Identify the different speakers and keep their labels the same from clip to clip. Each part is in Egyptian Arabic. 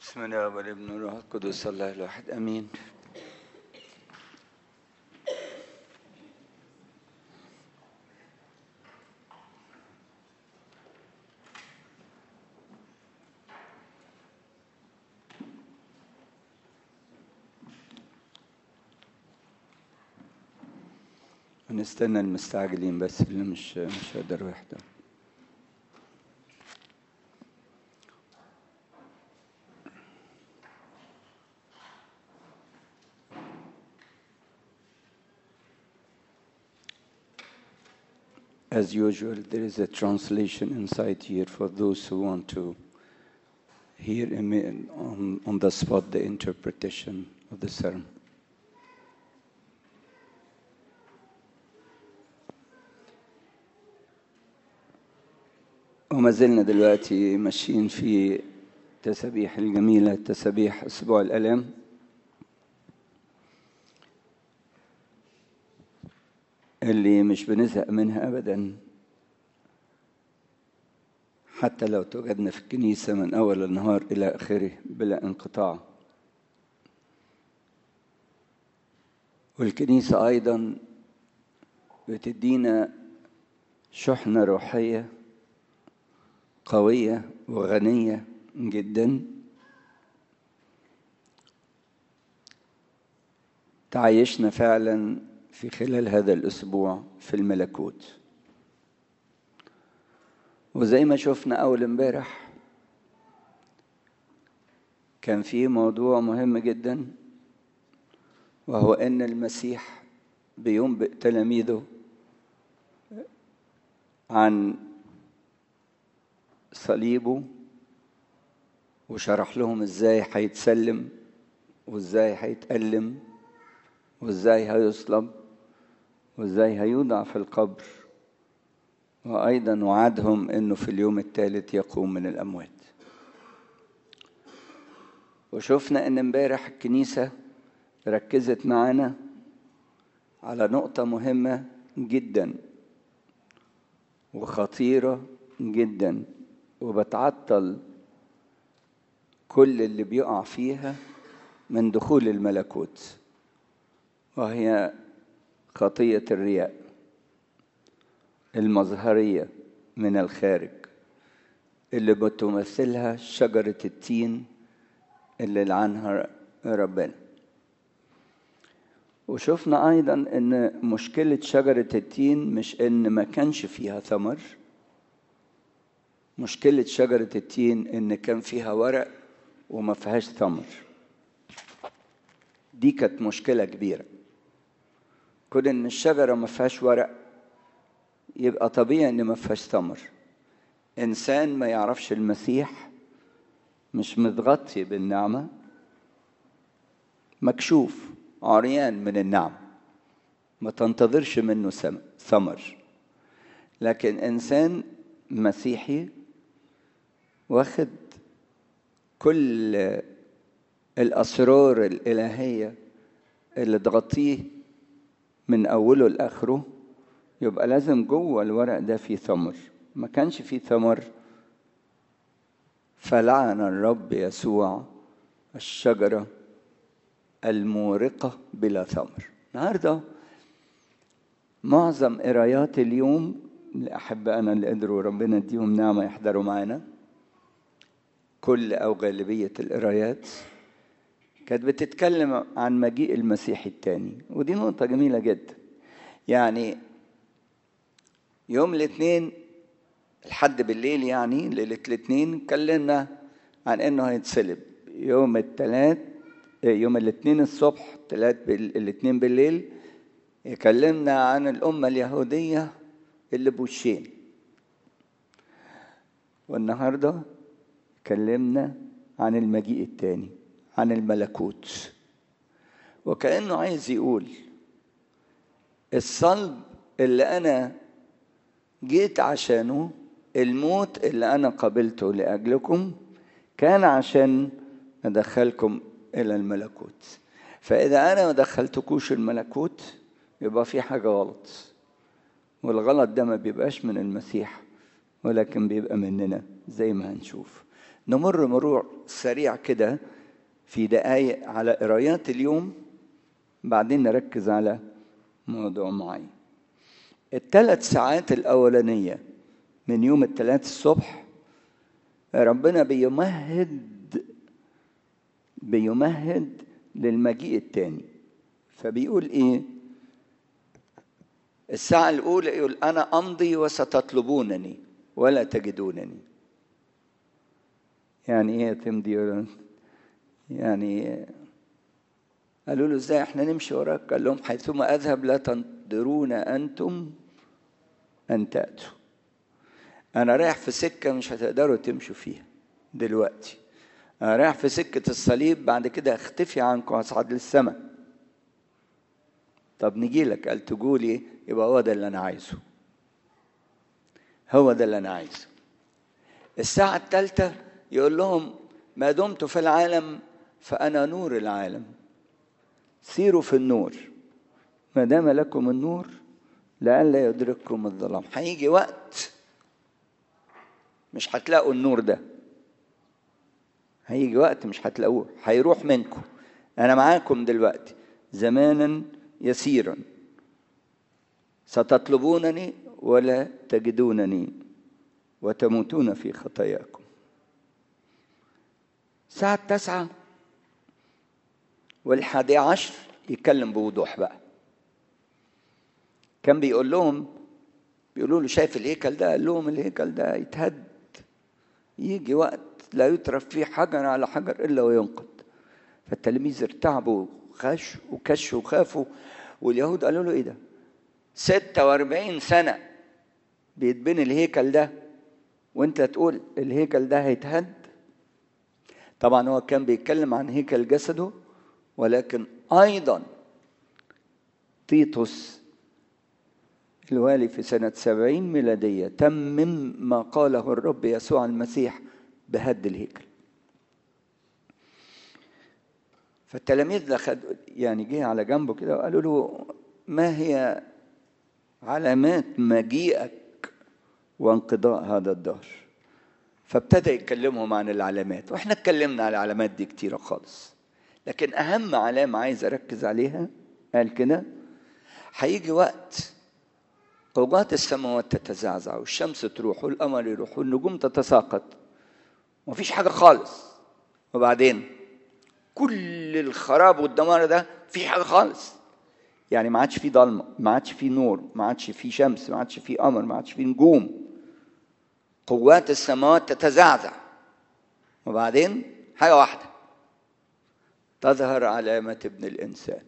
Speaker 1: بسم الله والابن والروح القدس الله الواحد امين هنستنى المستعجلين بس اللي مش مش هيقدروا يحضروا As usual, there is a translation inside here for those who want to hear imme- on, on the spot the interpretation of the sermon. وما زلنا دلوقتي ماشيين في تسابيح الجميلة تسابيح أسبوع الألم اللي مش بنزهق منها أبدا حتى لو توجدنا في الكنيسة من أول النهار إلى آخره بلا انقطاع والكنيسة أيضا بتدينا شحنة روحية قوية وغنية جدا تعيشنا فعلا في خلال هذا الأسبوع في الملكوت وزي ما شفنا أول امبارح كان في موضوع مهم جدا وهو أن المسيح بينبئ تلاميذه عن صليبه وشرح لهم ازاي هيتسلم وازاي هيتألم وازاي هيصلب وازاي هيوضع في القبر وايضا وعدهم انه في اليوم الثالث يقوم من الاموات وشفنا ان امبارح الكنيسه ركزت معانا على نقطه مهمه جدا وخطيره جدا وبتعطل كل اللي بيقع فيها من دخول الملكوت وهي خطية الرياء المظهرية من الخارج اللي بتمثلها شجرة التين اللي لعنها ربنا وشفنا أيضا أن مشكلة شجرة التين مش أن ما كانش فيها ثمر مشكلة شجرة التين إن كان فيها ورق وما فيهاش ثمر دي كانت مشكلة كبيرة كون إن الشجرة ما فيهاش ورق يبقى طبيعي إن ما فيهاش ثمر إنسان ما يعرفش المسيح مش متغطي بالنعمة مكشوف عريان من النعمة ما تنتظرش منه ثمر لكن إنسان مسيحي واخد كل الأسرار الإلهية اللي تغطيه من أوله لآخره يبقى لازم جوه الورق ده فيه ثمر ما كانش فيه ثمر فلعن الرب يسوع الشجرة المورقة بلا ثمر النهارده معظم قرايات اليوم لأحبائنا اللي قدروا ربنا يديهم نعمة يحضروا معانا كل أو غالبية القرايات كانت بتتكلم عن مجيء المسيح الثاني ودي نقطة جميلة جدا يعني يوم الاثنين الحد بالليل يعني ليلة الاثنين اتكلمنا عن انه هيتصلب يوم الثلاث يوم الاثنين الصبح ثلاث الاثنين بالليل يكلمنا عن الأمة اليهودية اللي بوشين والنهارده اتكلمنا عن المجيء التاني عن الملكوت وكأنه عايز يقول الصلب اللي أنا جيت عشانه الموت اللي أنا قبلته لأجلكم كان عشان أدخلكم إلى الملكوت فإذا أنا ما دخلتكوش الملكوت يبقى في حاجة غلط والغلط ده ما بيبقاش من المسيح ولكن بيبقى مننا زي ما هنشوف نمر مرور سريع كده في دقايق على قرايات اليوم بعدين نركز على موضوع معين الثلاث ساعات الأولانية من يوم الثلاث الصبح ربنا بيمهد بيمهد للمجيء الثاني فبيقول ايه الساعة الأولى يقول أنا أمضي وستطلبونني ولا تجدونني يعني ايه تمضي يعني قالوا له ازاي احنا نمشي وراك قال لهم حيثما اذهب لا تنظرون انتم ان تاتوا انا رايح في سكه مش هتقدروا تمشوا فيها دلوقتي انا رايح في سكه الصليب بعد كده اختفي عنكم اصعد للسماء طب نجي لك قال تقولي يبقى هو ده اللي انا عايزه هو ده اللي انا عايزه الساعه الثالثه يقول لهم ما دمت في العالم فانا نور العالم سيروا في النور ما دام لكم النور لئلا يدرككم الظلام هيجي وقت مش هتلاقوا النور ده هيجي وقت مش هتلاقوه هيروح منكم انا معاكم دلوقتي زمانا يسيرا ستطلبونني ولا تجدونني وتموتون في خطاياكم الساعة التاسعة والحادي عشر يتكلم بوضوح بقى كان بيقول لهم بيقولوا له شايف الهيكل ده قال لهم الهيكل ده يتهد يجي وقت لا يترف فيه حجر على حجر الا وينقض فالتلاميذ ارتعبوا وخش وكشوا وخافوا واليهود قالوا له ايه ده 46 سنة بيتبني الهيكل ده وانت تقول الهيكل ده هيتهد طبعا هو كان بيتكلم عن هيكل جسده ولكن ايضا تيتوس الوالي في سنة سبعين ميلادية تمم ما قاله الرب يسوع المسيح بهد الهيكل فالتلاميذ ده يعني جه على جنبه كده وقالوا له ما هي علامات مجيئك وانقضاء هذا الدهر فابتدى يكلمهم عن العلامات واحنا اتكلمنا على العلامات دي كتيرة خالص لكن اهم علامة عايز اركز عليها قال كده هيجي وقت قوات السماوات تتزعزع والشمس تروح والقمر يروح والنجوم تتساقط مفيش حاجة خالص وبعدين كل الخراب والدمار ده في حاجة خالص يعني ما عادش في ضلمة ما عادش في نور ما عادش في شمس ما عادش في قمر ما عادش في نجوم قوات السماوات تتزعزع وبعدين حاجة واحدة تظهر علامة ابن الإنسان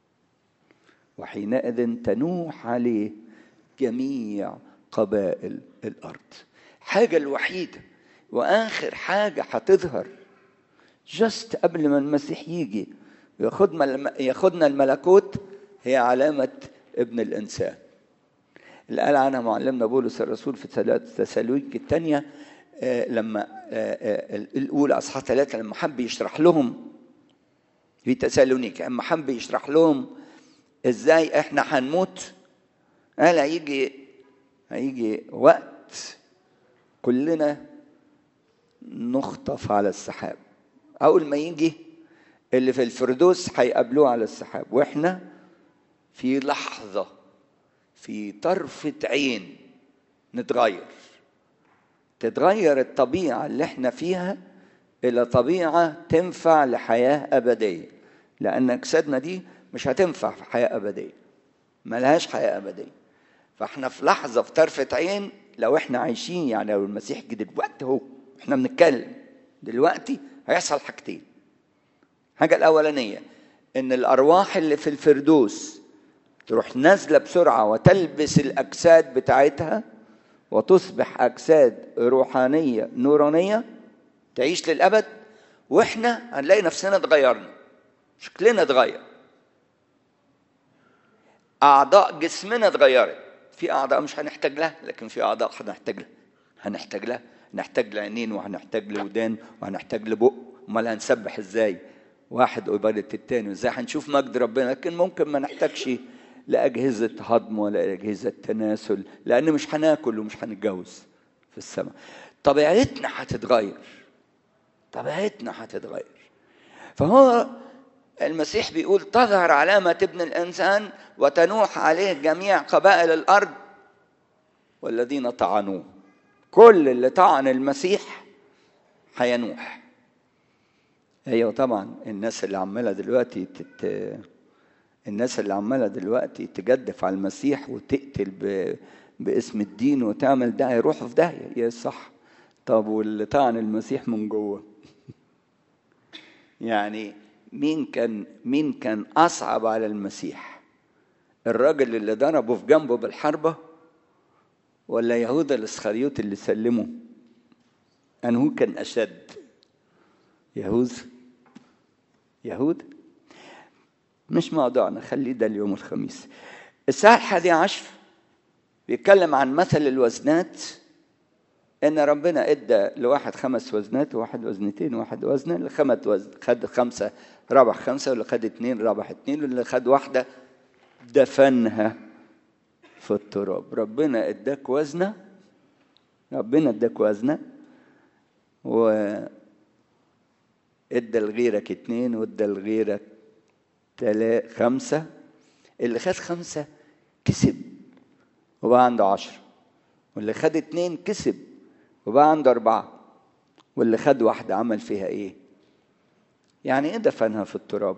Speaker 1: وحينئذ تنوح عليه جميع قبائل الأرض حاجة الوحيدة وآخر حاجة هتظهر جست قبل ما المسيح يجي ياخدنا ياخدنا الملكوت هي علامة ابن الإنسان اللي قال عنها معلمنا بولس الرسول في تسالونيك الثانية لما الأولى أصحاح ثلاثة لما حب يشرح لهم في تسالونيك لما حب يشرح لهم ازاي احنا هنموت قال هيجي هيجي وقت كلنا نخطف على السحاب اول ما يجي اللي في الفردوس هيقابلوه على السحاب واحنا في لحظه في طرفه عين نتغير تتغير الطبيعه اللي احنا فيها الى طبيعه تنفع لحياه ابديه لان اجسادنا دي مش هتنفع في حياه ابديه ملهاش حياه ابديه فاحنا في لحظه في طرفه عين لو احنا عايشين يعني لو المسيح جه دلوقتي اهو احنا بنتكلم دلوقتي هيحصل حاجتين الحاجه الاولانيه ان الارواح اللي في الفردوس تروح نازله بسرعه وتلبس الاجساد بتاعتها وتصبح اجساد روحانيه نورانيه تعيش للابد واحنا هنلاقي نفسنا اتغيرنا شكلنا اتغير اعضاء جسمنا اتغيرت في اعضاء مش هنحتاج لها لكن في اعضاء هنحتاج لها هنحتاج لها نحتاج لعينين وهنحتاج لودان وهنحتاج لبق امال هنسبح ازاي واحد قبالة التاني وازاي هنشوف مجد ربنا لكن ممكن ما نحتاجش لأجهزة هضم ولا أجهزة تناسل لأن مش هناكل ومش هنتجوز في السماء طبيعتنا هتتغير طبيعتنا هتتغير فهو المسيح بيقول تظهر علامة ابن الإنسان وتنوح عليه جميع قبائل الأرض والذين طعنوه كل اللي طعن المسيح هينوح ايوه طبعا الناس اللي عماله دلوقتي تت... الناس اللي عماله دلوقتي تجدف على المسيح وتقتل ب... باسم الدين وتعمل ده هيروحوا في داهيه يا صح طب واللي طعن المسيح من جوه يعني مين كان مين كان اصعب على المسيح الراجل اللي ضربه في جنبه بالحربه ولا يهوذا الاسخريوط اللي سلمه انه كان اشد يهوذا يهوذا مش موضوعنا خليه ده اليوم الخميس الساعة الحادية عشر بيتكلم عن مثل الوزنات ان ربنا ادى لواحد خمس وزنات وواحد وزنتين وواحد وزنه اللي خمت وزن خد خمسه ربح خمسه واللي خد اتنين ربح اتنين واللي خد واحده دفنها في التراب ربنا اداك وزنه ربنا اداك وزنه و ادى لغيرك اتنين وادى لغيرك تلا خمسة اللي خد خمسة كسب وبقى عنده عشرة واللي خد اتنين كسب وبقى عنده أربعة واللي خد واحدة عمل فيها إيه؟ يعني إيه دفنها في التراب؟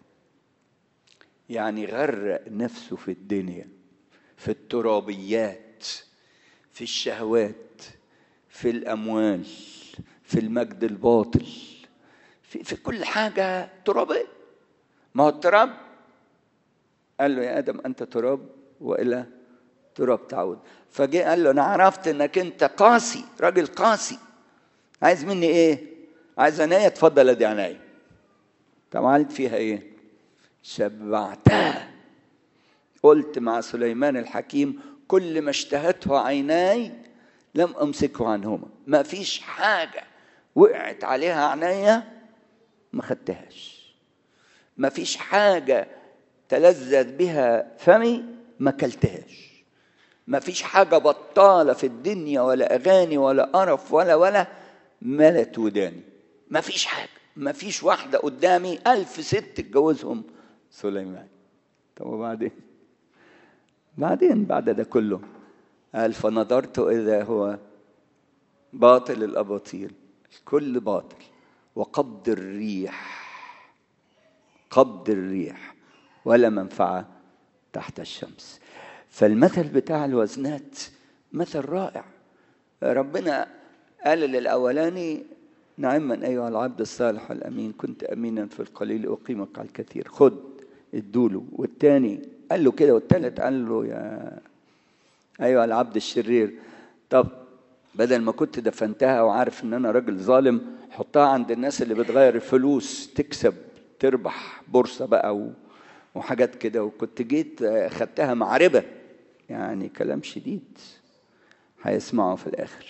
Speaker 1: يعني غرق نفسه في الدنيا في الترابيات في الشهوات في الأموال في المجد الباطل في, في كل حاجة ترابية ما هو التراب قال له يا آدم أنت تراب وإلى تراب تعود فجاء قال له أنا عرفت إنك أنت قاسي راجل قاسي عايز مني إيه؟ عايز عناية اتفضل أدي عناية طب عملت فيها إيه؟ شبعتها قلت مع سليمان الحكيم كل ما اشتهته عيناي لم أمسكه عنهما ما فيش حاجة وقعت عليها عينيا ما خدتهاش ما فيش حاجة تلذذ بها فمي ما كلتهاش ما فيش حاجة بطالة في الدنيا ولا أغاني ولا قرف ولا ولا ملت وداني ما فيش حاجة ما فيش واحدة قدامي ألف ست اتجوزهم سليمان طب وبعدين بعدين بعد ده كله قال فنظرت إذا هو باطل الأباطيل الكل باطل وقبض الريح قبض الريح ولا منفعة تحت الشمس فالمثل بتاع الوزنات مثل رائع ربنا قال للأولاني نعما أيها العبد الصالح الأمين كنت أمينا في القليل أقيمك على الكثير خد ادوله والتاني قال له كده والتالت قال له يا أيها العبد الشرير طب بدل ما كنت دفنتها وعارف ان انا راجل ظالم حطها عند الناس اللي بتغير الفلوس تكسب تربح بورصه بقى و... وحاجات كده وكنت جيت خدتها مع ربا يعني كلام شديد هيسمعه في الاخر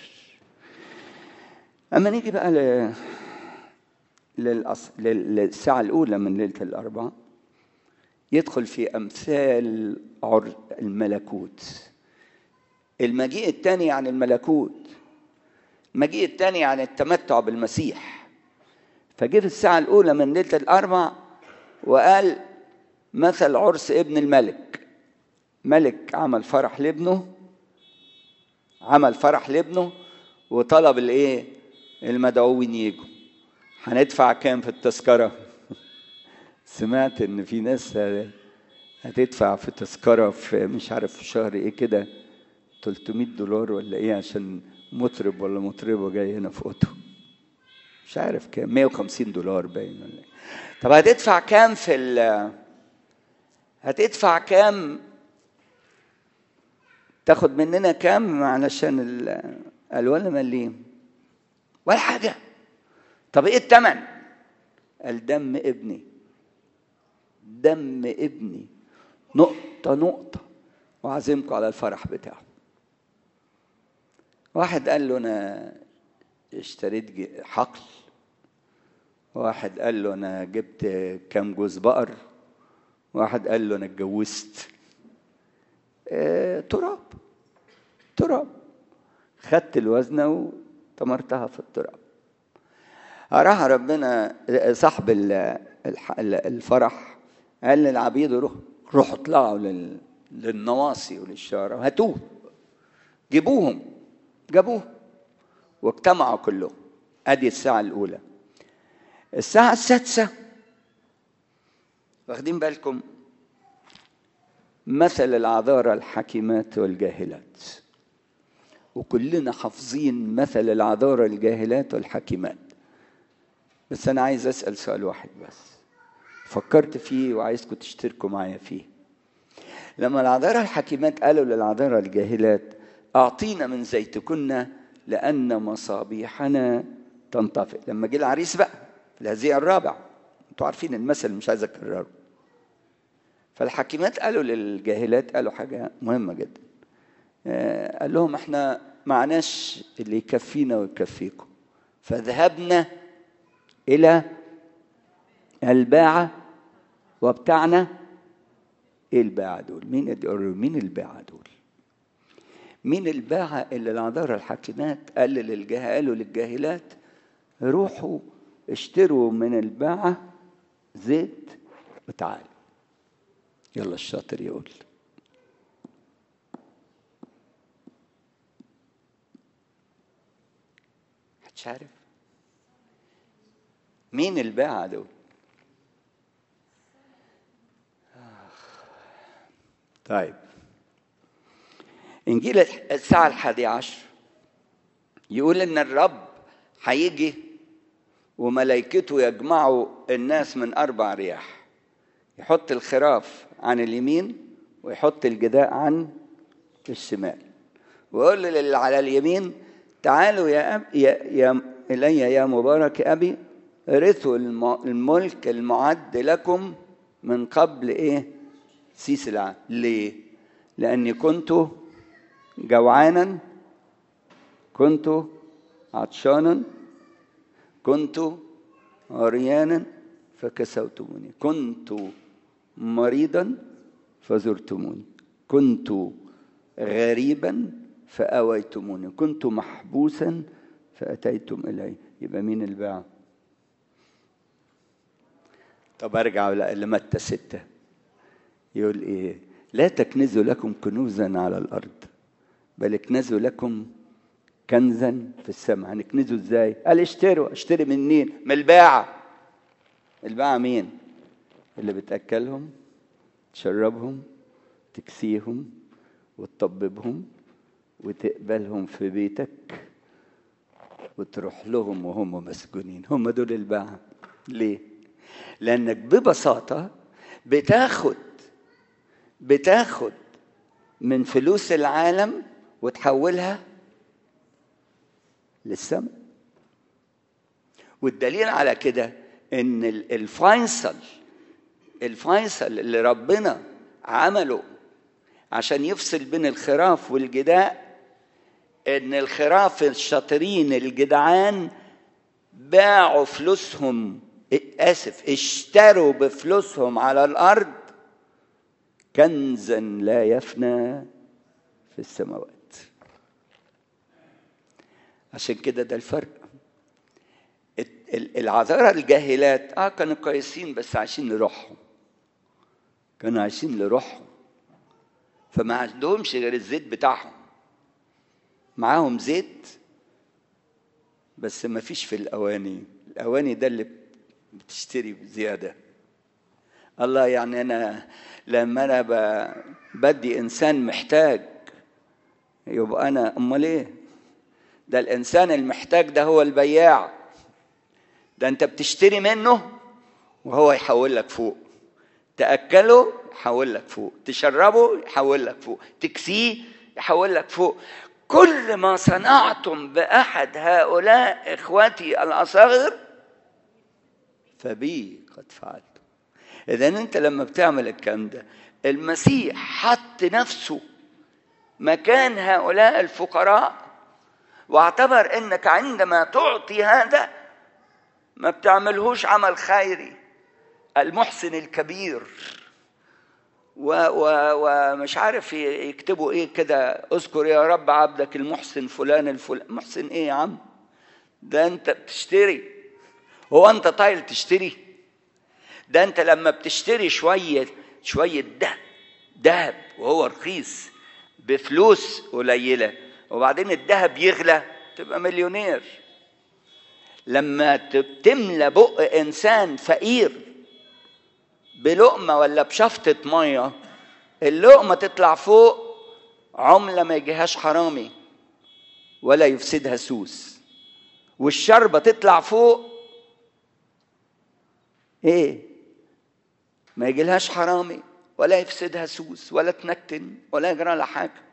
Speaker 1: اما نيجي بقى ل... للأص... للساعة الأولى من ليلة الأربعاء يدخل في أمثال عر... الملكوت المجيء الثاني عن الملكوت المجيء الثاني عن التمتع بالمسيح فجه في الساعة الأولى من ليلة الأربع وقال مثل عرس ابن الملك ملك عمل فرح لابنه عمل فرح لابنه وطلب الايه المدعوين يجوا هندفع كام في التذكرة سمعت ان في ناس هتدفع في تذكرة في مش عارف في شهر ايه كده 300 دولار ولا ايه عشان مطرب ولا مطربه جاي هنا في اوتو مش عارف كام 150 دولار باين ولا ايه طب هتدفع كام في ال هتدفع كام تاخد مننا كام علشان الولا مليم ولا حاجه طب ايه الثمن قال دم ابني دم ابني نقطه نقطه وعزمكم على الفرح بتاعه واحد قال له انا اشتريت حقل واحد قال له انا جبت كام جوز بقر واحد قال له انا اتجوزت اه تراب تراب خدت الوزنه وطمرتها في التراب راح ربنا صاحب ال- الح- الفرح قال للعبيد روح روحوا اطلعوا لل- للنواصي وللشارع هاتوه جيبوهم جابوه واجتمعوا كلهم ادي الساعة الأولى الساعة السادسة واخدين بالكم مثل العذارى الحكيمات والجاهلات وكلنا حافظين مثل العذارى الجاهلات والحكيمات بس أنا عايز أسأل سؤال واحد بس فكرت فيه وعايزكم تشتركوا معايا فيه لما العذارى الحكيمات قالوا للعذارى الجاهلات أعطينا من زيتكن لأن مصابيحنا تنطفئ لما جه العريس بقى الهزيع الرابع انتوا عارفين المثل مش عايز اكرره فالحكيمات قالوا للجاهلات قالوا حاجة مهمة جدا آه، قال لهم احنا معناش اللي يكفينا ويكفيكم فذهبنا إلى الباعة وبتاعنا ايه الباعة دول؟ مين يقولوا مين الباعة دول؟ مين الباعة اللي العذارى الحاكمات قال للجاه قالوا للجاهلات روحوا اشتروا من الباعة زيت وتعالوا يلا الشاطر يقول محدش عارف مين الباعة دول آخ. طيب إنجيل الساعة الحادية عشر يقول إن الرب هيجي وملائكته يجمعوا الناس من أربع رياح يحط الخراف عن اليمين ويحط الجداء عن الشمال ويقول للي على اليمين تعالوا يا أب يا, يا إلي يا مبارك أبي رثوا الم- الملك المعد لكم من قبل إيه سيس العالم ليه لأني كنت جوعانا كنت عطشانا كنت عريانا فكسوتموني كنت مريضا فزرتموني كنت غريبا فأويتموني كنت محبوسا فأتيتم إلي يبقى مين الباع طب أرجع لمتى ستة يقول إيه لا تكنزوا لكم كنوزا على الأرض بل اكنزوا لكم كنزا في السماء هنكنزه ازاي قال اشتروا اشتري منين من الباعة الباعة مين اللي بتأكلهم تشربهم تكسيهم وتطببهم وتقبلهم في بيتك وتروح لهم وهم مسجونين هم دول الباعة ليه لأنك ببساطة بتاخد بتاخد من فلوس العالم وتحولها للسماء والدليل على كده ان ال- الفيصل الفيصل اللي ربنا عمله عشان يفصل بين الخراف والجداء ان الخراف الشاطرين الجدعان باعوا فلوسهم اسف اشتروا بفلوسهم على الارض كنزا لا يفنى في السماوات عشان كده ده الفرق ال- ال- العذارى الجاهلات اه كانوا كويسين بس عايشين لروحهم كانوا عايشين لروحهم فما عندهمش غير الزيت بتاعهم معاهم زيت بس ما فيش في الاواني الاواني ده اللي بتشتري بزياده الله يعني انا لما انا ب- بدي انسان محتاج يبقى انا امال ايه ده الانسان المحتاج ده هو البياع ده انت بتشتري منه وهو يحول لك فوق تاكله يحول لك فوق تشربه يحول لك فوق تكسيه يحول لك فوق كل ما صنعتم باحد هؤلاء اخوتي الاصاغر فبي قد فعلت اذا انت لما بتعمل الكلام ده المسيح حط نفسه مكان هؤلاء الفقراء واعتبر انك عندما تعطي هذا ما بتعملهوش عمل خيري المحسن الكبير و و ومش عارف ي- يكتبوا ايه كده اذكر يا رب عبدك المحسن فلان الفلان محسن ايه يا عم ده انت بتشتري هو انت طايل تشتري ده انت لما بتشتري شويه شويه ده دهب وهو رخيص بفلوس قليله وبعدين الذهب يغلى تبقى مليونير لما تملى بق انسان فقير بلقمه ولا بشفطه ميه اللقمه تطلع فوق عمله ما يجيهاش حرامي ولا يفسدها سوس والشربه تطلع فوق ايه ما يجيلهاش حرامي ولا يفسدها سوس ولا تنكتن ولا يجرى لها حاجه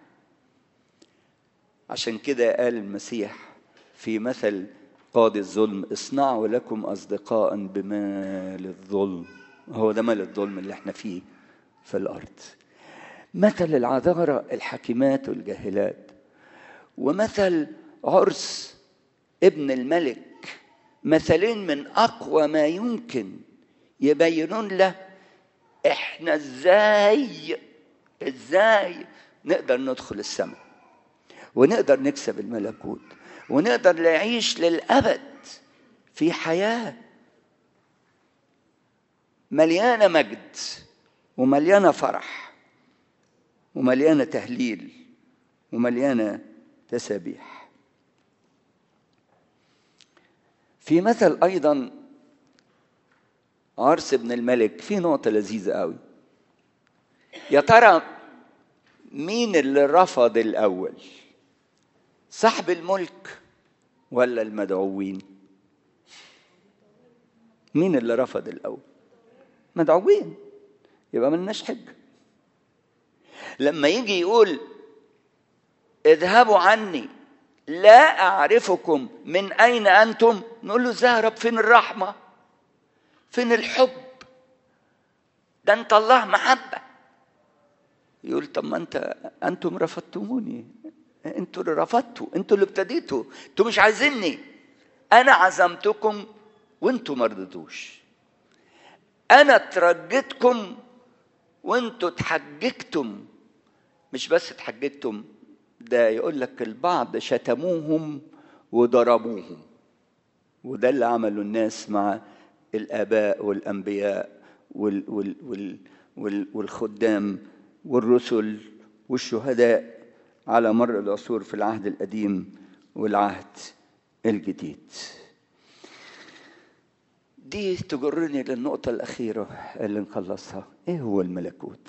Speaker 1: عشان كده قال المسيح في مثل قاضي الظلم اصنعوا لكم اصدقاء بمال الظلم هو ده مال الظلم اللي احنا فيه في الارض مثل العذارى الحكيمات والجاهلات ومثل عرس ابن الملك مثلين من اقوى ما يمكن يبينون له احنا ازاي ازاي نقدر ندخل السماء ونقدر نكسب الملكوت ونقدر نعيش للابد في حياه مليانه مجد ومليانه فرح ومليانه تهليل ومليانه تسابيح في مثل ايضا عرس ابن الملك في نقطة لذيذة قوي يا ترى مين اللي رفض الأول صاحب الملك ولا المدعوين مين اللي رفض الأول مدعوين يبقى ملناش حجة لما يجي يقول اذهبوا عني لا أعرفكم من أين أنتم نقول له ازاي يا رب فين الرحمة فين الحب ده انت الله محبة يقول طب ما انت انتم رفضتموني انتوا اللي رفضتوا انتوا اللي ابتديتوا انتوا مش عايزيني انا عزمتكم وانتوا ما رضيتوش انا ترجيتكم وانتوا اتحججتم مش بس اتحججتم ده يقول لك البعض شتموهم وضربوهم وده اللي عمله الناس مع الآباء والأنبياء وال وال وال وال والخدام والرسل والشهداء على مر العصور في العهد القديم والعهد الجديد دي تجرني للنقطة الأخيرة اللي نخلصها إيه هو الملكوت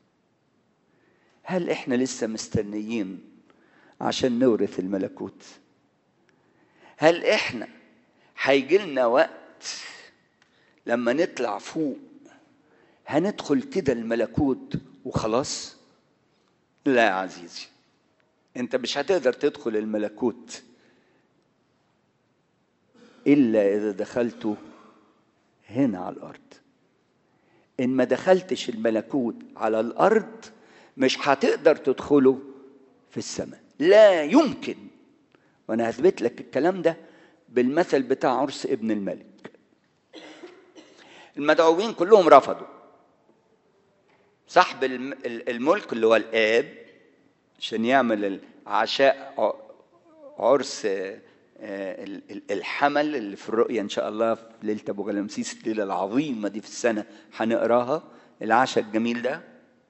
Speaker 1: هل إحنا لسه مستنيين عشان نورث الملكوت هل إحنا هيجي لنا وقت لما نطلع فوق هندخل كده الملكوت وخلاص لا يا عزيزي انت مش هتقدر تدخل الملكوت الا اذا دخلته هنا على الارض ان ما دخلتش الملكوت على الارض مش هتقدر تدخله في السماء لا يمكن وانا هثبت لك الكلام ده بالمثل بتاع عرس ابن الملك المدعوين كلهم رفضوا صاحب الملك اللي هو الاب عشان يعمل عشاء عرس الحمل اللي في الرؤيا ان شاء الله في ليله ابو غلمسيس الليله العظيمه دي في السنه هنقراها العشاء الجميل ده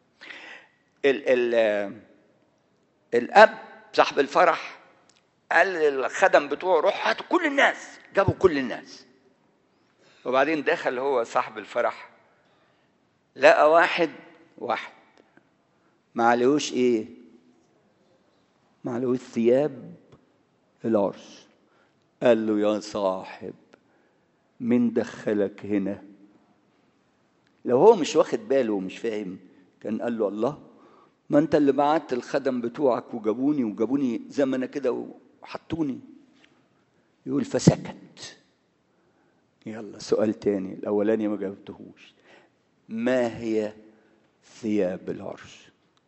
Speaker 1: ال ال الاب صاحب الفرح قال للخدم بتوعه روح هاتوا كل الناس جابوا كل الناس وبعدين دخل هو صاحب الفرح لقى واحد واحد ما عليهوش ايه ما عليهوش ثياب العرس قال له يا صاحب من دخلك هنا لو هو مش واخد باله ومش فاهم كان قال له الله ما انت اللي بعت الخدم بتوعك وجابوني وجابوني زي ما انا كده وحطوني يقول فسكت يلا سؤال تاني الاولاني ما جاوبتهوش ما هي ثياب العرش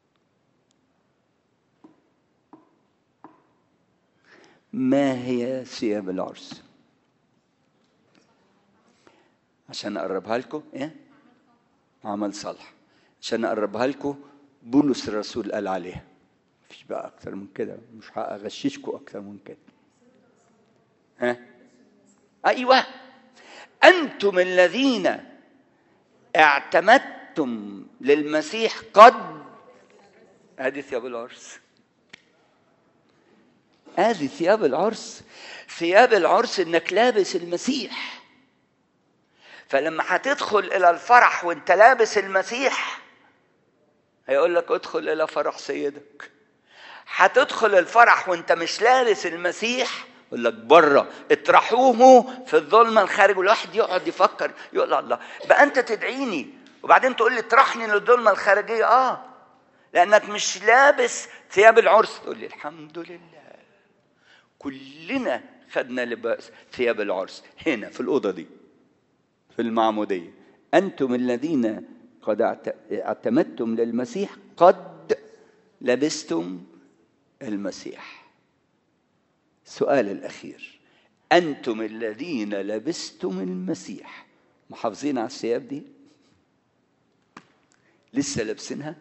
Speaker 1: ما هي ثياب العرس عشان اقربها لكم ايه عمل صالح عشان اقربها لكم بولس الرسول قال عليها مفيش بقى اكتر من كده مش هغششكم اكتر من كده ها ايوه انتم الذين اعتمدتم للمسيح قد هذه ثياب العرس هذه ثياب العرس ثياب العرس انك لابس المسيح فلما هتدخل الى الفرح وانت لابس المسيح هيقول لك ادخل الى فرح سيدك هتدخل الفرح وانت مش لابس المسيح يقول لك بره اطرحوه في الظلمه الخارج والواحد يقعد يفكر يقول الله بقى انت تدعيني وبعدين تقول لي اطرحني للظلمه الخارجيه اه لانك مش لابس ثياب العرس تقول لي الحمد لله كلنا خدنا لباس ثياب العرس هنا في الاوضه دي في المعموديه انتم الذين قد اعتمدتم للمسيح قد لبستم المسيح السؤال الاخير انتم الذين لبستم المسيح محافظين على الثياب دي لسه لابسينها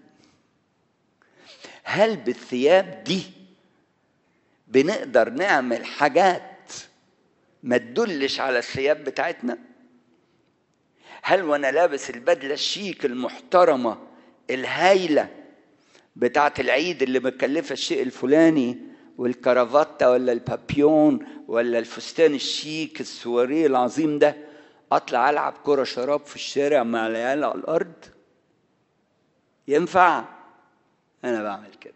Speaker 1: هل بالثياب دي بنقدر نعمل حاجات ما تدلش على الثياب بتاعتنا هل وانا لابس البدله الشيك المحترمه الهايله بتاعت العيد اللي مكلفه الشيء الفلاني والكرافته ولا البابيون ولا الفستان الشيك السواريه العظيم ده اطلع العب كره شراب في الشارع مع العيال على الارض ينفع انا بعمل كده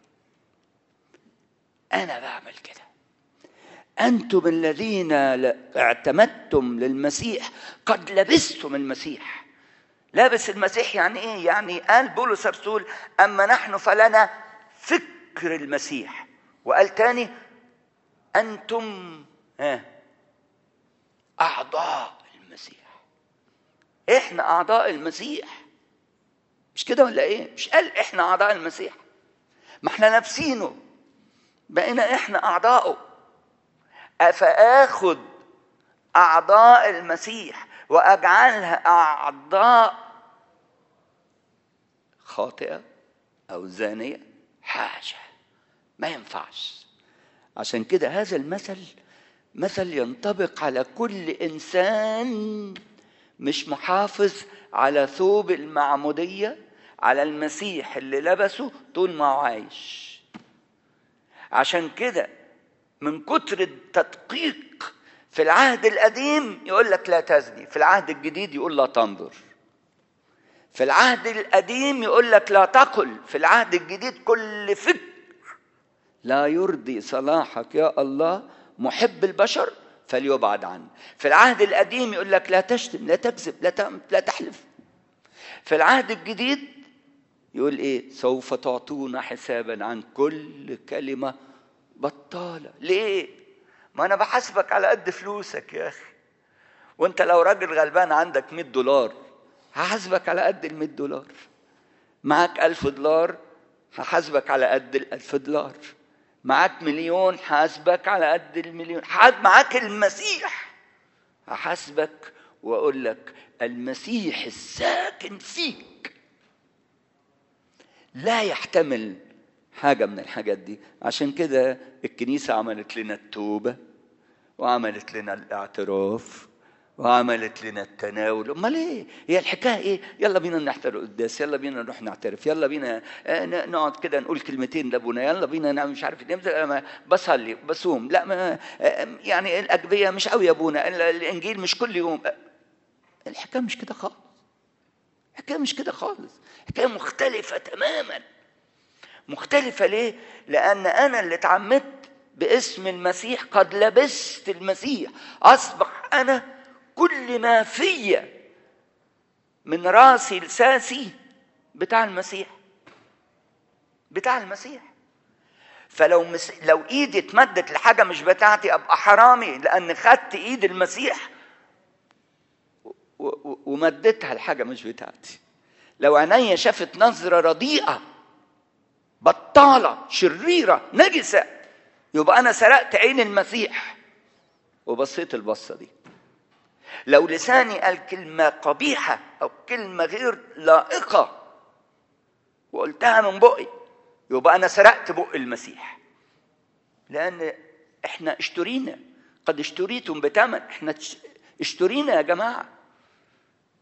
Speaker 1: انا بعمل كده انتم الذين اعتمدتم للمسيح قد لبستم المسيح لابس المسيح يعني ايه يعني قال بولس الرسول اما نحن فلنا فكر المسيح وقال تاني انتم ها اعضاء المسيح احنا اعضاء المسيح مش كده ولا ايه مش قال احنا اعضاء المسيح ما احنا لابسينه بقينا احنا اعضاؤه فاخد اعضاء المسيح واجعلها اعضاء خاطئه او زانيه حاجه ما ينفعش عشان كده هذا المثل مثل ينطبق على كل انسان مش محافظ على ثوب المعموديه على المسيح اللي لبسه طول ما هو عايش عشان كده من كتر التدقيق في العهد القديم يقول لك لا تزني في العهد الجديد يقول لا تنظر في العهد القديم يقول لك لا تقل في العهد الجديد كل فكر لا يرضي صلاحك يا الله محب البشر فليبعد عنه في العهد القديم يقول لك لا تشتم لا تكذب لا لا تحلف في العهد الجديد يقول ايه سوف تعطون حسابا عن كل كلمه بطاله ليه ما انا بحاسبك على قد فلوسك يا اخي وانت لو راجل غلبان عندك 100 دولار هحاسبك على قد ال 100 دولار معاك 1000 دولار هحاسبك على قد ال 1000 دولار معاك مليون حاسبك على قد المليون معاك المسيح هحاسبك واقول لك المسيح الساكن فيك لا يحتمل حاجة من الحاجات دي عشان كده الكنيسة عملت لنا التوبة وعملت لنا الاعتراف وعملت لنا التناول امال ايه هي الحكايه ايه يلا بينا نحضر القداس يلا بينا نروح نعترف يلا بينا نقعد كده نقول كلمتين لابونا يلا بينا نعمل مش عارف ايه بصلي بصوم لا ما يعني الاجبيه مش قوي يا ابونا الانجيل مش كل يوم الحكايه مش كده خالص الحكايه مش كده خالص حكايه مختلفه تماما مختلفه ليه لان انا اللي اتعمدت باسم المسيح قد لبست المسيح اصبح انا كل ما فيا من راسي لساسي بتاع المسيح بتاع المسيح فلو مس... لو ايدي اتمدت لحاجه مش بتاعتي ابقى حرامي لان خدت ايد المسيح و... و... ومدتها لحاجه مش بتاعتي لو عينيا شافت نظره رديئه بطاله شريره نجسه يبقى انا سرقت عين المسيح وبصيت البصه دي لو لساني قال كلمة قبيحة أو كلمة غير لائقة وقلتها من بقي يبقى أنا سرقت بق المسيح لأن إحنا اشترينا قد اشتريتم بثمن إحنا اشترينا يا جماعة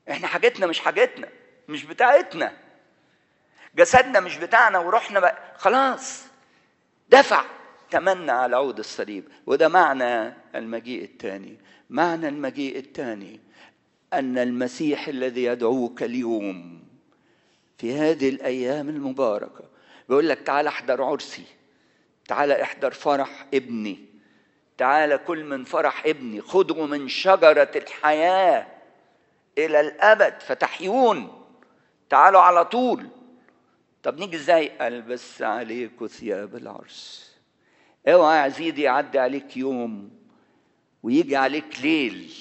Speaker 1: احنا حاجتنا مش حاجتنا مش بتاعتنا جسدنا مش بتاعنا وروحنا بقى خلاص دفع تمنى على عود الصليب وده معنى المجيء الثاني معنى المجيء الثاني ان المسيح الذي يدعوك اليوم في هذه الايام المباركه بيقول لك تعال احضر عرسي تعال احضر فرح ابني تعال كل من فرح ابني خذوا من شجره الحياه الى الابد فتحيون تعالوا على طول طب نيجي ازاي البس عليكم ثياب العرس اوعى يا عزيزي يعدي عليك يوم ويجي عليك ليل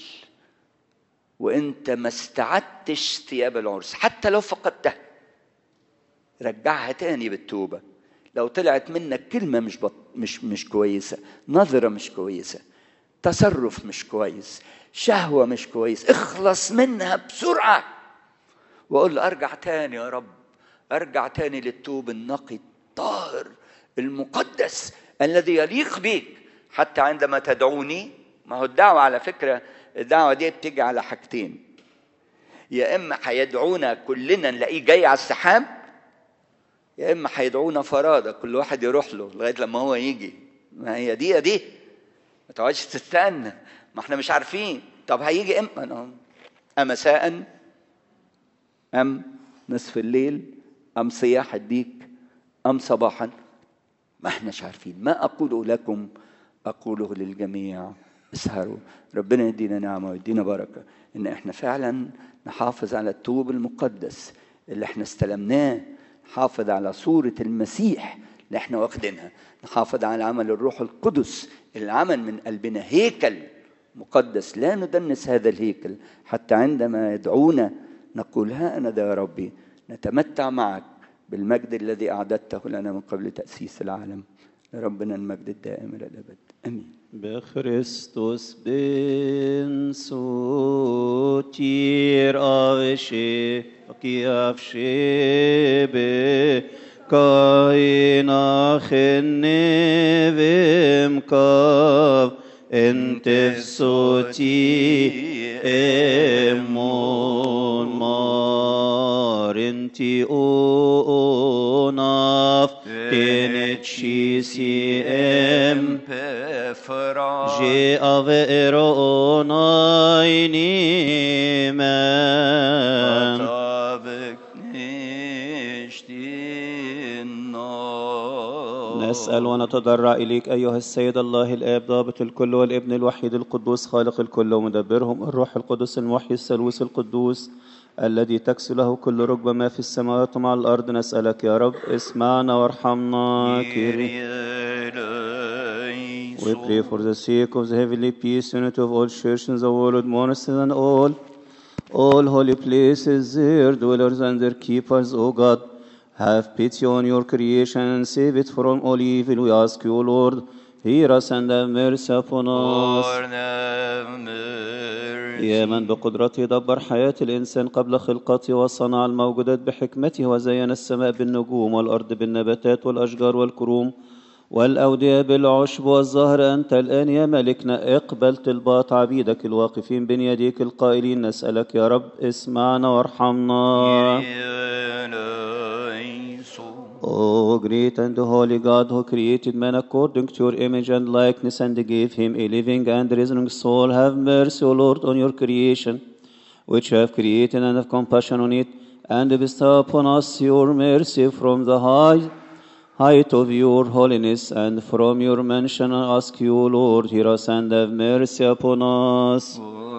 Speaker 1: وانت ما استعدتش ثياب العرس حتى لو فقدتها رجعها تاني بالتوبه لو طلعت منك كلمه مش بط... مش مش كويسه نظره مش كويسه تصرف مش كويس شهوه مش كويس اخلص منها بسرعه واقول له ارجع تاني يا رب ارجع تاني للتوب النقي الطاهر المقدس الذي يليق بيك حتى عندما تدعوني ما هو الدعوة على فكرة الدعوة دي بتيجي على حاجتين يا إما هيدعونا كلنا نلاقيه جاي على السحاب يا إما هيدعونا فرادة كل واحد يروح له لغاية لما هو يجي ما هي دي يا دي ما تقعدش تستنى ما احنا مش عارفين طب هيجي امتى أمساء أم نصف الليل أم صياح الديك أم صباحا ما احناش عارفين ما أقوله لكم أقوله للجميع اسهروا ربنا يدينا نعمة ويدينا بركة إن احنا فعلا نحافظ على التوب المقدس اللي احنا استلمناه نحافظ على صورة المسيح اللي احنا واخدينها نحافظ على عمل الروح القدس اللي عمل من قلبنا هيكل مقدس لا ندنس هذا الهيكل حتى عندما يدعونا نقول ها أنا ذا يا ربي نتمتع معك بالمجد الذي أعددته لنا من قبل تأسيس العالم لربنا المجد الدائم إلى الأبد آمين
Speaker 2: بخريستوس بن سوتير أفشي أفشي بي كاينا خنبم كاف انت صوتي امون مار انتي اوناف تنتشي سي ام جي افئر اونايني من نسأل ونتضرع إليك أيها السيد الله الآب ضابط الكل والابن الوحيد القدوس خالق الكل ومدبرهم الروح القدس الموحي الثالوث القدوس الذي تكسو له كل ركبة ما في السماوات ومع الأرض نسألك يا رب اسمعنا وارحمنا كيري We pray for the sake of the heavenly peace, unity of all churches in the world, monasters and all, all holy places, their dwellers and their keepers, O God. Have pity on your creation and save it from all evil. We ask you, Lord, hear us and have mercy upon us. يا من بقدرته دبر حياة الإنسان قبل خلقته وصنع الموجودات بحكمته وزين السماء بالنجوم والأرض بالنباتات والأشجار والكروم والأودية بالعشب والزهر أنت الآن يا ملكنا اقبل طلبات عبيدك الواقفين بين يديك القائلين نسألك يا رب اسمعنا وارحمنا O great and holy God who created man according to your image and likeness and gave him a living and reasoning soul, have mercy, O Lord, on your creation, which you have created and have compassion on it, and bestow upon us your mercy from the high height of your holiness and from your mention. I ask you, Lord, hear us and have mercy upon us.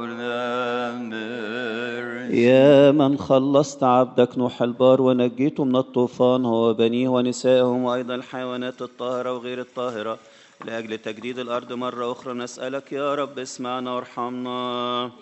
Speaker 2: يا من خلصت عبدك نوح البار ونجيته من الطوفان هو وبنيه ونسائهم وأيضا الحيوانات الطاهرة وغير الطاهرة لأجل تجديد الأرض مرة أخرى نسألك يا رب اسمعنا وارحمنا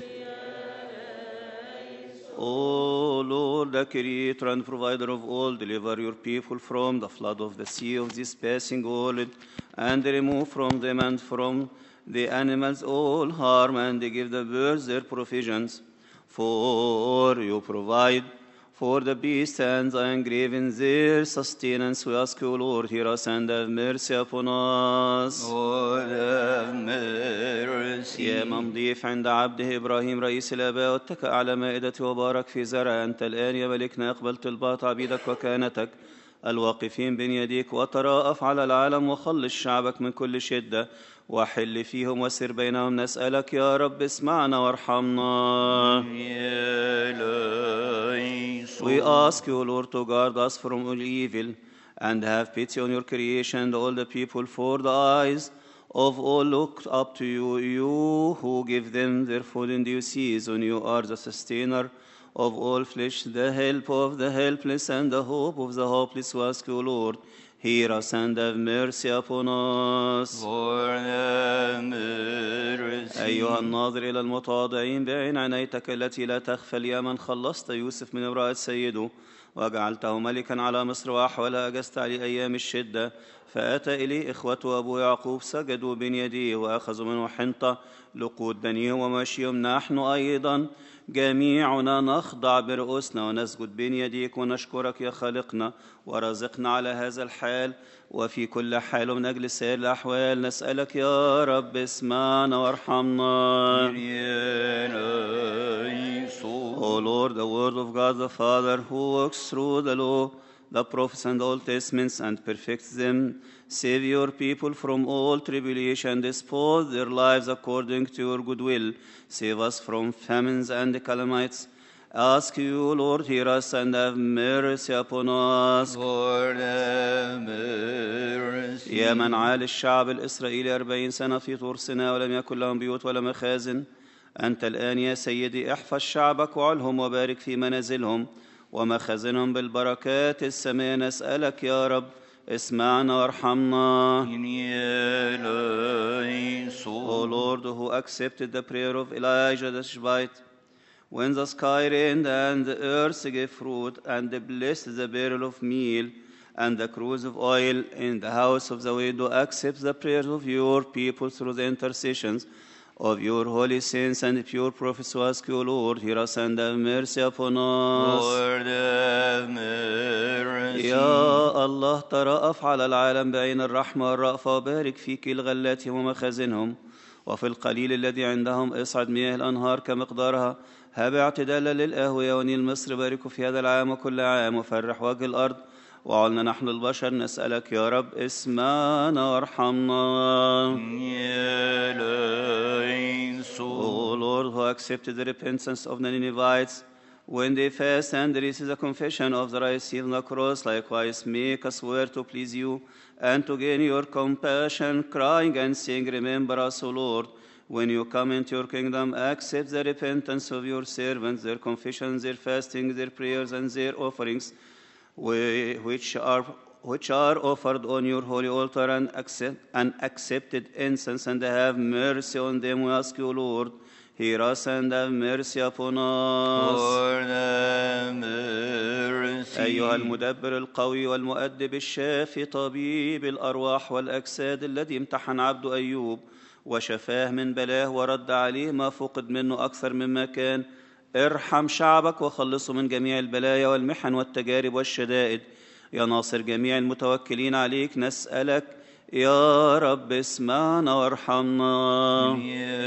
Speaker 2: O Lord, the creator and provider of all, deliver your people from the flood of the sea of this passing world, and remove from them and from the animals all harm, and give the birds their provisions. For you provide For the beasts and the engraven their sustenance, we ask you, Lord, hear us and have mercy upon us.
Speaker 1: Lord have mercy.
Speaker 2: يا من ضيف عند عبده إبراهيم رئيس الآباء واتكأ على مائدته وبارك في زرع أنت الآن يا ملكنا اقبل طلبات عبيدك وكانتك الواقفين بين يديك وتراءف على العالم وخلص شعبك من كل شدة وحل فيهم وسر بينهم نسألك يا رب اسمعنا وارحمنا We ask you, Lord, to guard us from all evil and have pity on your creation and all the people, for the eyes of all look up to you, you who give them their food in due season. You are the sustainer of all flesh, the help of the helpless, and the hope of the hopeless. We ask you, Lord, hear us and have mercy upon us.
Speaker 1: Lord have mercy.
Speaker 2: أيها الناظر إلى المتواضعين بعين عنايتك التي لا تغفل يا من خلصت يوسف من امرأة سيده وجعلته ملكا على مصر وأحول أجست عليه أيام الشدة فأتى إليه إخوته أبو يعقوب سجدوا بين يديه وأخذوا منه حنطة لقود بنيهم ومشيهم نحن أيضا جميعنا نخضع برؤوسنا ونسجد بين يديك ونشكرك يا خالقنا ورزقنا على هذا الحال وفي كل حال ومن أجل سائر الأحوال نسألك يا رب اسمعنا وارحمنا O Lord, the word of God the Father, who works through the law, the prophets and Old Testaments, and perfects them, save your people from all tribulation, dispose their lives according to your goodwill, save us from famines and calamities. Ask you, Lord, hear us and have mercy upon us.
Speaker 1: Lord have mercy.
Speaker 2: يا من عال الشعب الإسرائيلي أربعين سنة في طور سيناء ولم يكن لهم بيوت ولا مخازن أنت الآن يا سيدي احفظ شعبك وعلهم وبارك في منازلهم ومخازنهم بالبركات السماء نسألك يا رب اسمعنا وارحمنا O Lord, who accepted the prayer of Elijah the Tishbite, when the sky rained and the earth gave fruit, and blessed the barrel of meal and the cruse of oil in the house of the widow, accept the prayers of your people through the intercessions of your holy saints and pure prophets who ask you, Lord, hear us and have mercy upon us.
Speaker 1: Lord have mercy.
Speaker 2: يا الله ترأف على العالم بعين الرحمة والرأفة وبارك في كل غلاتهم ومخازنهم وفي القليل الذي عندهم اصعد مياه الأنهار كمقدارها هب اعتدالا للأهوية ونيل مصر باركوا في هذا العام وكل عام وفرح وجه الأرض وعلنا نحن البشر نسألك يا رب اسمعنا وارحمنا O Lord, who accepted the repentance of the Ninevites when they fast and receive the confession of the right seal on the cross, likewise make us swear to please you and to gain your compassion, crying and saying, Remember us, O Lord, when you come into your kingdom, accept the repentance of your servants, their confessions, their fasting, their prayers, and their offerings, whi- which are which are offered on your holy altar and, accept, and accepted incense, and have mercy on them. We ask you, Lord, hear us and have mercy upon us.
Speaker 1: Lord have mercy.
Speaker 2: أيها المدبر القوي والمؤدب الشافي طبيب الأرواح والأجساد الذي امتحن عبد أيوب وشفاه من بلاه ورد عليه ما فقد منه أكثر مما كان ارحم شعبك وخلصه من جميع البلايا والمحن والتجارب والشدائد يا ناصر جميع المتوكلين عليك نسألك يا رب اسمعنا وارحمنا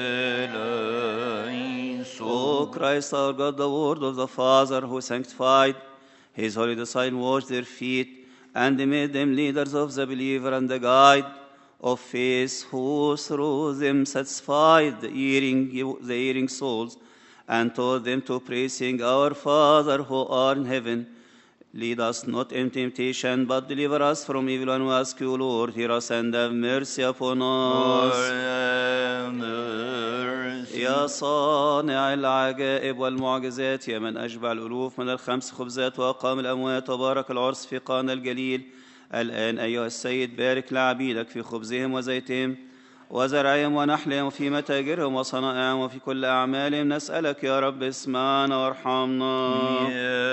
Speaker 2: O Christ our God, the word of the Father who sanctified his holy disciples washed their feet and made them leaders of the believer and the guide of faith who through them satisfied the hearing, the hearing souls and taught them to pray saying, Our Father who art in heaven, lead us not in temptation, but deliver us from evil. And we ask you, Lord, hear us and have mercy upon
Speaker 1: Lord
Speaker 2: us.
Speaker 1: have mercy.
Speaker 2: يا صانع العجائب والمعجزات يا من أشبع الألوف من الخمس خبزات وأقام الأموات وبارك العرس في قانا الجليل الآن أيها السيد بارك لعبيدك في خبزهم وزيتهم وزرعهم ونحلهم وفي متاجرهم وصنائعهم وفي كل أعمالهم نسألك يا رب اسمعنا وارحمنا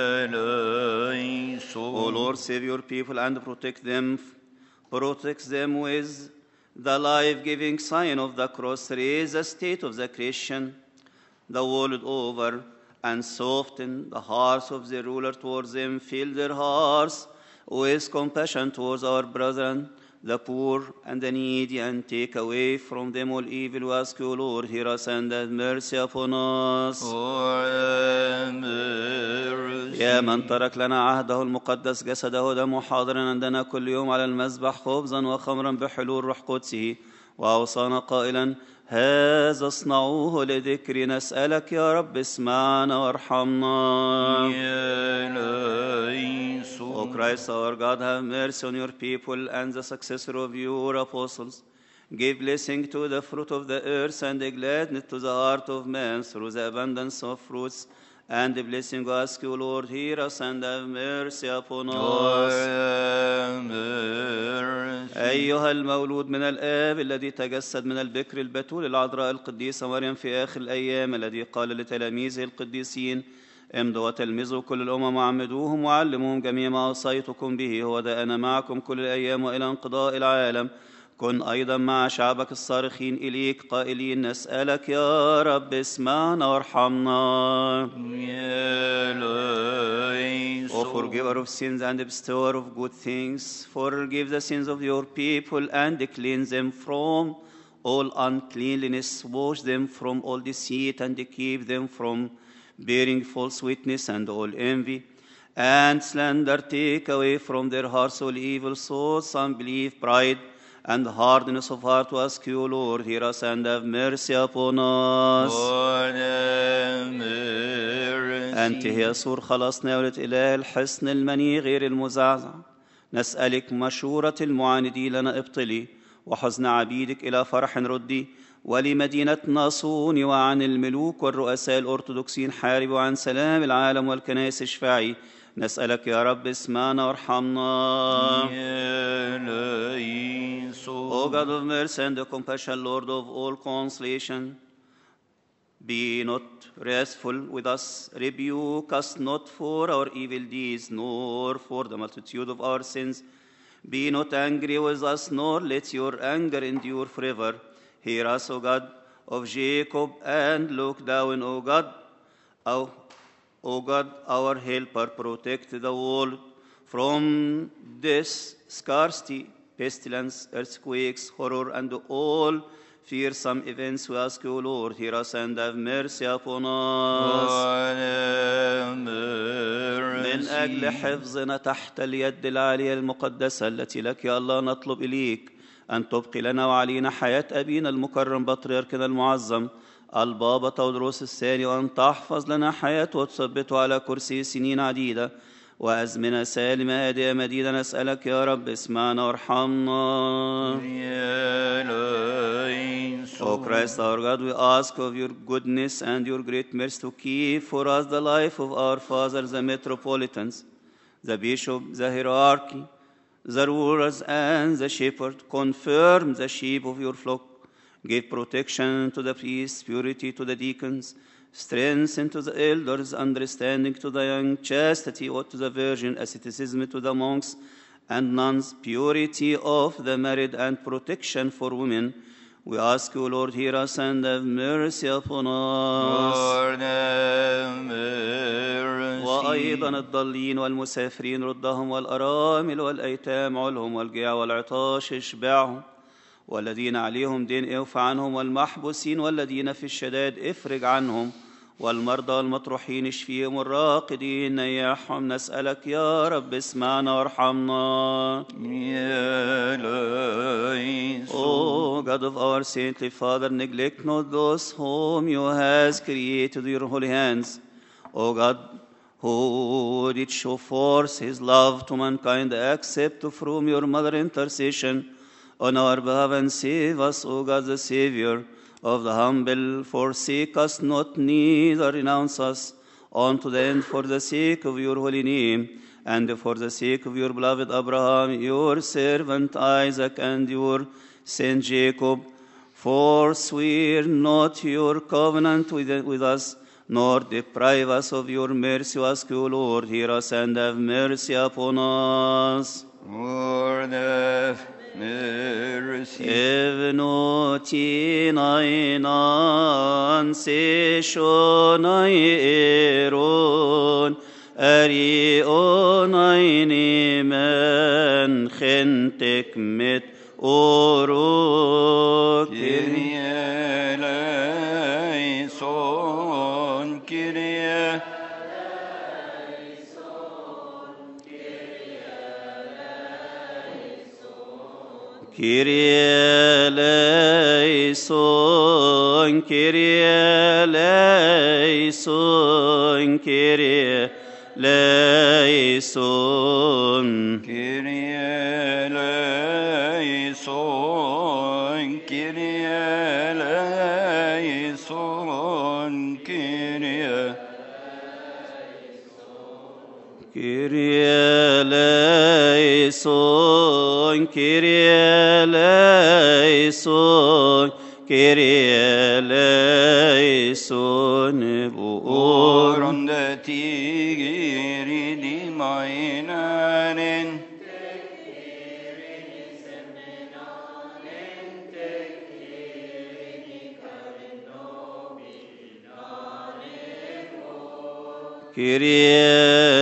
Speaker 2: O Lord, save your people and protect them. Protect them with the life-giving sign of the cross. Raise the state of the Christian the world over and soften the hearts of the ruler towards them. Fill their hearts with compassion towards our brethren, the poor and the needy, and take away from them all evil. We ask you, Lord, hear us and have mercy upon us. يا من ترك لنا عهده المقدس جسده ودمه حاضرا عندنا كل يوم على المذبح خبزا وخمرا بحلول روح قدسه وأوصانا قائلا هذا اصنعوه لذكري نسألك يا رب اسمعنا وارحمنا O Christ our God, have mercy on your people and the successor of your apostles. Give blessing to the fruit of the earth and the gladness to the heart of man through the abundance of fruits. And the blessing we ask you, Lord, hear us and have mercy upon us. أيها المولود من الآب الذي تجسد من البكر البتول العذراء القديسة مريم في آخر الأيام الذي قال لتلاميذه القديسين امضوا وتلمذوا كل الأمم وعمدوهم وعلموهم جميع ما أوصيتكم به هو ده أنا معكم كل الأيام وإلى انقضاء العالم كن أيضا مع شعبك الصارخين إليك قائلين نسألك يا رب اسمعنا وارحمنا O forgiver of sins and bestower of good things, forgive the sins of your people and cleanse them from all uncleanliness, wash them from all deceit and keep them from bearing false witness and all envy and slander. Take away from their hearts all evil thoughts, unbelief, pride, and hardness of heart to ask you, Lord, hear us and have mercy upon us. أنت هي سور خلاصنا يا ولد إله الحصن المني غير المزعزع نسألك مشورة المعاندين لنا ابطلي وحزن عبيدك إلى فرح ردي ولمدينة ناصون وعن الملوك والرؤساء الأرثوذكسيين حارب وعن سلام العالم والكنائس اشفعي نسألك يا رب اسمعنا وارحمنا O God of mercy and compassion, Lord of all consolation, be not wrathful with us, rebuke us not for our evil deeds, nor for the multitude of our sins. Be not angry with us, nor let your anger endure forever. Hear us, O God of Jacob, and look down, O God, O, o God, our helper, protect the world from this scarcity, pestilence, earthquakes, horror, and all fearsome events. We ask you, Lord, hear us and have mercy upon us. من أجل حفظنا تحت اليد العالية المقدسة التي لك يا الله نطلب إليك أن تبقي لنا وعلينا حياة أبينا المكرم بطريركنا المعظم البابا تودروس الثاني وأن تحفظ لنا حياته وتثبته على كرسي سنين عديدة وأزمنة سالمة هادئة مديدة نسألك يا رب اسمعنا وارحمنا O Christ our God, we ask of your goodness and your great mercy to keep for us the life of our fathers, the metropolitans, the bishop, the hierarchy, the rulers, and the shepherd. Confirm the sheep of your flock. Give protection to the priests, purity to the deacons, strength to the elders, understanding to the young, chastity to the virgin, asceticism to the monks and nuns, purity of the married, and protection for women. We ask you, Lord, hear us and have mercy upon us.
Speaker 3: Lord, have mercy.
Speaker 2: وأيضا الضالين والمسافرين ردهم والأرامل والأيتام علهم والجيع والعطاش اشبعهم والذين عليهم دين اوف عنهم والمحبوسين والذين في الشداد افرج عنهم والمرضى والمطروحين اشفيهم والراقدين نيحهم نسألك يا رب اسمعنا وارحمنا
Speaker 3: يا ليس
Speaker 2: O God of our saintly Father, neglect not those whom you has created with your holy hands. O God, who did show forth his love to mankind, accept from your mother intercession on our behalf and save us, O God, the Savior of the humble. Forsake us not, neither renounce us unto the end for the sake of your holy name and for the sake of your beloved Abraham, your servant Isaac, and your Saint Jacob. Forswear not your covenant with, with us, nor deprive us of your mercy. We Ask you, Lord, hear us and have mercy upon us.
Speaker 3: Lord, have mercy.
Speaker 2: Evnotinainan seshonai eron arionaini men chentek mit orok
Speaker 3: Kyrie eleison, Kyrie
Speaker 2: Kyrie eleison, Kyrie eleison, Kyrie eleison.
Speaker 3: Kyrie eleison, Kyrie eleison, Kyrie
Speaker 2: Kyrie eleison, Kyrie eleison, Kyrie eleison, buon.
Speaker 3: Orande tigiri di mainanen.
Speaker 2: Kyrie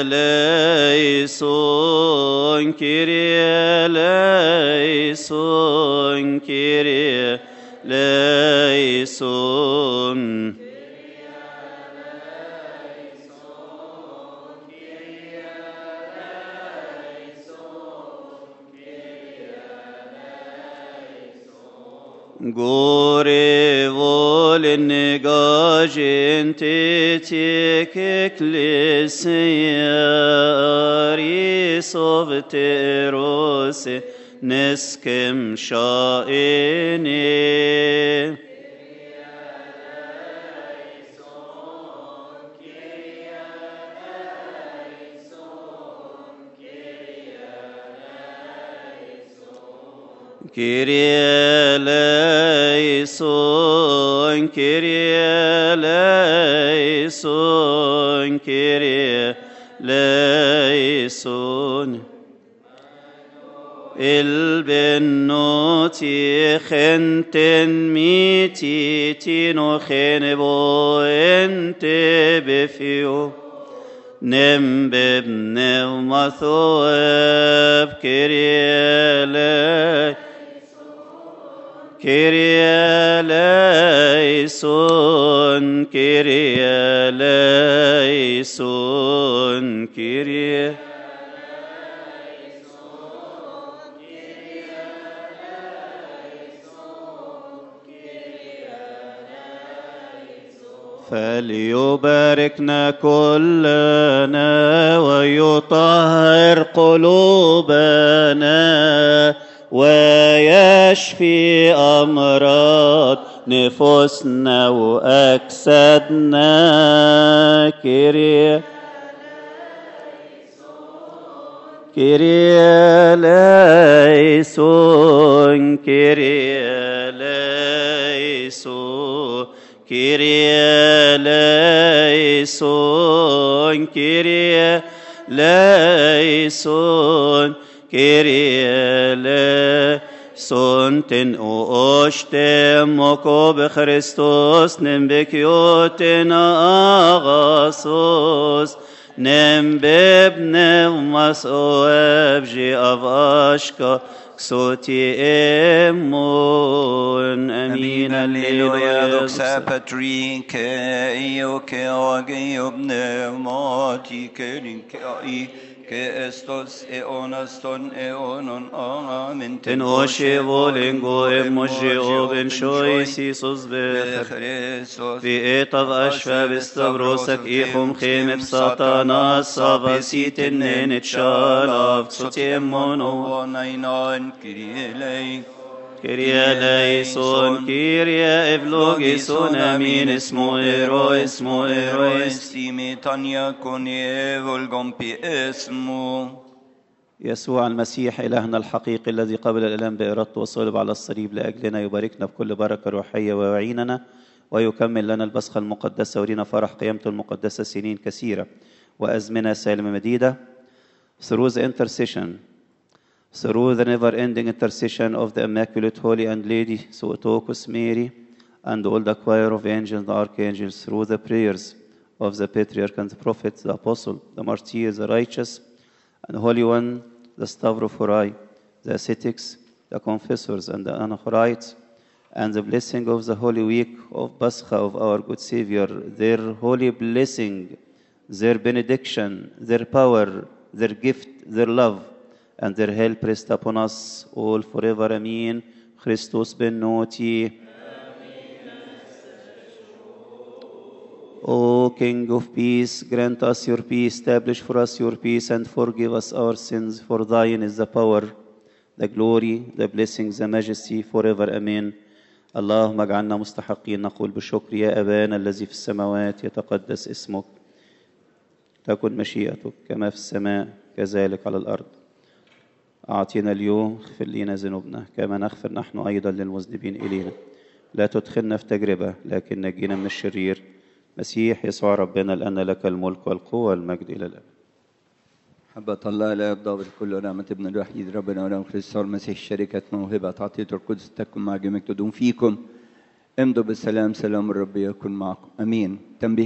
Speaker 2: eleison, Kyrie eleison, Kyrie eleison. Gore volen negagente tek ecclesia aris ovterose neskem shaene. Kyrie eleison, Kyrie eleison, Kyrie eleison. البنوتي خنتن ميتي تينو خنبو انت بفيو نم ببن ومثوب كريالي كرياليسون كرياليسون كرياليسون فليباركنا كلنا ويطهر قلوبنا ويشفي أمراض نفوسنا وأجسادنا كريه Kyrie eleison, Kyrie eleison, Kyrie eleison, Kyrie eleison, Kyrie eleison, ten oshtem moko b'Christos, nem bekyoten agasos, nem bebne masoeb ji avashka, ksoti emon, amin,
Speaker 3: Alleluia,
Speaker 2: alleluia,
Speaker 3: doxa patrike, io che oggi pneumati, che rincai, che estos eonaston eonon, amen.
Speaker 2: ten oshe volengo emoji oben shoi sisus becher.
Speaker 3: Christos,
Speaker 2: في إطف أشفى بستبروسك إيحم خيم بساتانا سابسيت النين تشالاف تسوتيمونو
Speaker 3: Onainan, Kyrie eleison.
Speaker 2: كيريا ليسون كيريا إفلوغيسون أمين اسمو إيرو اسمو إيرو
Speaker 3: Estimi Tanya Konie Volgon Pi Esmo.
Speaker 2: يسوع المسيح إلهنا الحقيقي الذي قبل الألم بإرادته وصلب على الصليب لأجلنا يباركنا بكل بركة روحية ويعيننا ويكمل لنا البسخة المقدسة ولينا فرح قيامته المقدسة سنين كثيرة وأزمنة سالمة مديدة through the intercession through the never ending intercession of the Immaculate Holy and Lady Suotokos Mary and all the choir of angels, the archangels, through the prayers of the patriarch and the prophet, the apostle, the martyr, the righteous, and Holy One, the Stavrophorai, the ascetics, the confessors, and the anachorites, and the blessing of the Holy Week of Pascha of our good Savior, their holy blessing, their benediction, their power, their gift, their love, and their help rest upon us all forever. Amen. Christus ben noti. O King of peace, grant us your peace, establish for us your peace, and forgive us our sins. For thine is the power, the glory, the blessings, the majesty forever. Amen. اللهم اجعلنا مستحقين نقول بشكر يا أبانا الذي في السماوات يتقدس اسمك تكن مشيئتك كما في السماء كذلك على الأرض أعطينا اليوم اغفر لنا ذنوبنا كما نغفر نحن أيضا للمذنبين إلينا لا تدخلنا في تجربة لكن نجينا من الشرير مسيح يسوع ربنا لأن لك الملك والقوة والمجد إلى الأبد
Speaker 1: محبة الله لا يبدأ بالكل ونعمة ابن الوحيد ربنا ونعم كريستوس المسيح شركة موهبة عطية القدس تكن مع جميع تدوم فيكم امضوا بالسلام سلام الرب يكن معكم امين تنبيه